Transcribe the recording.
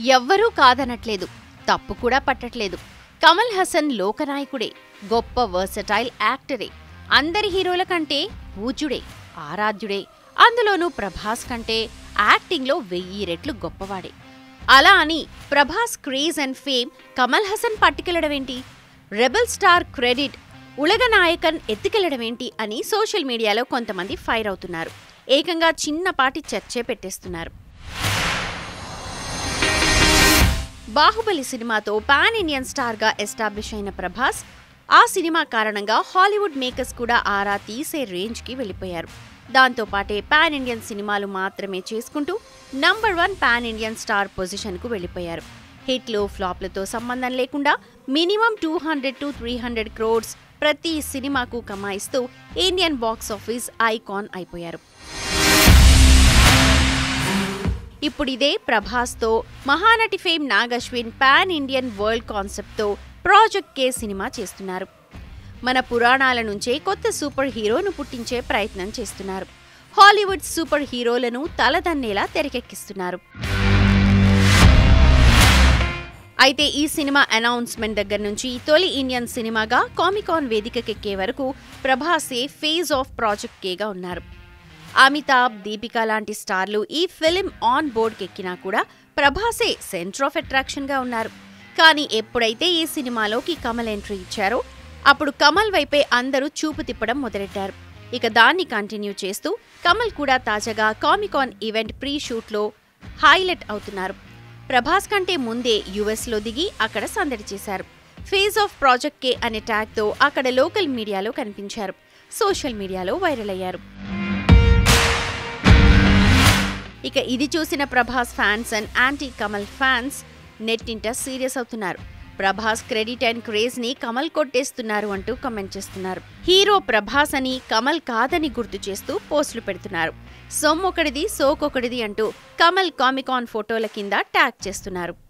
ఎవ్వరూ కాదనట్లేదు తప్పు కూడా పట్టట్లేదు కమల్ హసన్ లోకనాయకుడే గొప్ప వర్సటైల్ యాక్టరే అందరి హీరోల కంటే పూజ్యుడే ఆరాధ్యుడే అందులోనూ ప్రభాస్ కంటే యాక్టింగ్లో వెయ్యి రెట్లు గొప్పవాడే అలా అని Prabhas craze and fame Kamal Haasan పట్టుకెళ్లడమేంటి రెబల్ స్టార్ క్రెడిట్ ఉలగనాయకన్ ఎత్తుకెళ్లడమేంటి అని సోషల్ మీడియాలో కొంతమంది ఫైర్ అవుతున్నారు ఏకంగా చిన్నపాటి చర్చే పెట్టేస్తున్నారు బాహుబలి సినిమాతో పాన్ ఇండియన్ స్టార్గా ఎస్టాబ్లిష్ అయిన ప్రభాస్ ఆ సినిమా కారణంగా హాలీవుడ్ మేకర్స్ కూడా ఆరా తీసే రేంజ్కి వెళ్ళిపోయారు దాంతో పాటే పాన్ ఇండియన్ సినిమాలు మాత్రమే చేసుకుంటూ number one pan Indian star పొజిషన్కు వెళ్ళిపోయారు హిట్లు ఫ్లాప్లతో సంబంధం లేకుండా minimum two hundred to three hundred crores ప్రతి సినిమాకు కమాయిస్తూ ఇండియన్ బాక్స్ ఆఫీస్ ఐకాన్ అయిపోయారు ఇప్పుడిదే ప్రభాస్తో Mahanati fame Nag Ashwin pan Indian world కాన్సెప్ట్తో ప్రాజెక్ట్ కే సినిమా చేస్తున్నారు మన పురాణాల నుంచే కొత్త సూపర్ హీరోను పుట్టించే ప్రయత్నం చేస్తున్నారు హాలీవుడ్ సూపర్ హీరోలను తలదన్నేలా తెరకెక్కిస్తున్నారు అయితే ఈ సినిమా అనౌన్స్మెంట్ దగ్గర నుంచి తొలి ఇండియన్ సినిమాగా కామికాన్ వేదికకెక్కే వరకు ప్రభాసే ఫేజ్ ఆఫ్ ప్రాజెక్ట్ కేగా ఉన్నారు అమితాబ్ దీపిక లాంటి స్టార్లు ఈ ఫిలిం ఆన్ బోర్డ్కి ఎక్కినా కూడా ప్రభాసే సెంటర్ ఆఫ్ అట్రాక్షన్గా ఉన్నారు కానీ ఎప్పుడైతే ఈ సినిమాలోకి కమల్ ఎంట్రీ ఇచ్చారో అప్పుడు కమల్ వైపే అందరూ చూపు తిప్పడం మొదలెట్టారు ఇక దాన్ని కంటిన్యూ చేస్తూ కమల్ కూడా తాజాగా కామికాన్ ఈవెంట్ ప్రీ షూట్లో హైలైట్ అవుతున్నారు ప్రభాస్ కంటే ముందే యుఎస్లో దిగి అక్కడ సందడి చేశారు ఫేజ్ ఆఫ్ ప్రాజెక్ట్ కే అనే ట్యాగ్తో అక్కడ లోకల్ మీడియాలో కనిపించారు సోషల్ మీడియాలో వైరల్ అయ్యారు ఇక ఇది చూసిన Prabhas fans and anti Kamal fans నెట్టింట సీరియస్ అవుతున్నారు ప్రభాస్ క్రెడిట్ అండ్ క్రేజ్ ని కమల్ కొట్టేస్తున్నారు అంటూ కమెంట్ చేస్తున్నారు హీరో ప్రభాస్ అని కమల్ కాదని గుర్తు చేస్తూ పోస్టులు పెడుతున్నారు సొమ్మొకడిది సోకొకడిది అంటూ కమల్ కామికాన్ ఫోటోల కింద ట్యాగ్ చేస్తున్నారు